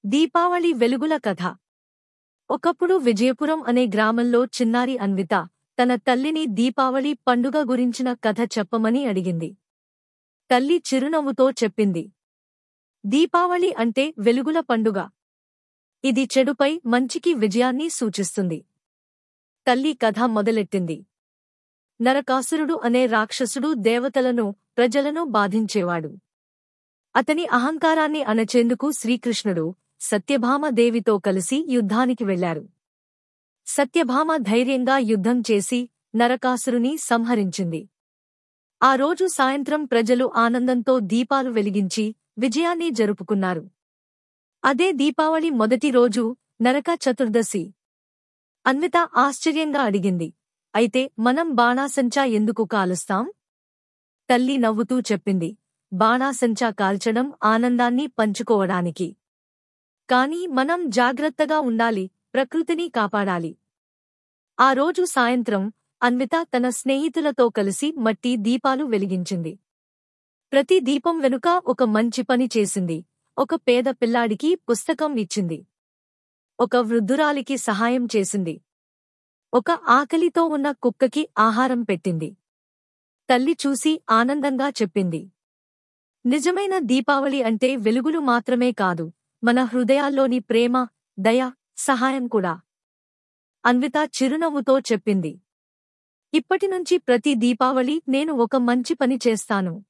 దీపావళి వెలుగుల కథ ఒకప్పుడు విజయపురం అనే గ్రామంలో చిన్నారి అన్విత తన తల్లిని దీపావళి పండుగ గురించిన కథ చెప్పమని అడిగింది తల్లి చిరునవ్వుతో చెప్పింది దీపావళి అంటే వెలుగుల పండుగ ఇది చెడుపై మంచికి విజయాన్ని సూచిస్తుంది తల్లి కథ మొదలెట్టింది నరకాసురుడు అనే రాక్షసుడు దేవతలను ప్రజలను బాధించేవాడు అతని అహంకారాన్ని అణచేందుకు శ్రీకృష్ణుడు సత్యభామదేవితో కలిసి యుద్ధానికి వెళ్లారు సత్యభామ ధైర్యంగా యుద్ధం చేసి నరకాసురుని సంహరించింది ఆ రోజు సాయంత్రం ప్రజలు ఆనందంతో దీపాలు వెలిగించి విజయాన్ని జరుపుకున్నారు అదే దీపావళి మొదటి రోజు నరక చతుర్దశి అన్విత ఆశ్చర్యంగా అడిగింది అయితే మనం బాణాసంచా ఎందుకు కాలుస్తాం తల్లి నవ్వుతూ చెప్పింది బాణాసంచా కాల్చడం ఆనందాన్ని పంచుకోవడానికి కాని మనం జాగ్రత్తగా ఉండాలి ప్రకృతిని కాపాడాలి ఆ రోజు సాయంత్రం అన్విత తన స్నేహితులతో కలిసి మట్టి దీపాలు వెలిగించింది ప్రతి దీపం వెనుక ఒక మంచి పని చేసింది ఒక పేద పిల్లాడికి పుస్తకం ఇచ్చింది ఒక వృద్ధురాలికి సహాయం చేసింది ఒక ఆకలితో ఉన్న కుక్కకి ఆహారం పెట్టింది తల్లి చూసి ఆనందంగా చెప్పింది నిజమైన దీపావళి అంటే వెలుగులు మాత్రమే కాదు మన హృదయాల్లోని ప్రేమ దయ సహాయం కూడా అన్విత చిరునవ్వుతో చెప్పింది ఇప్పటినుంచి ప్రతి దీపావళి నేను ఒక మంచి పని చేస్తాను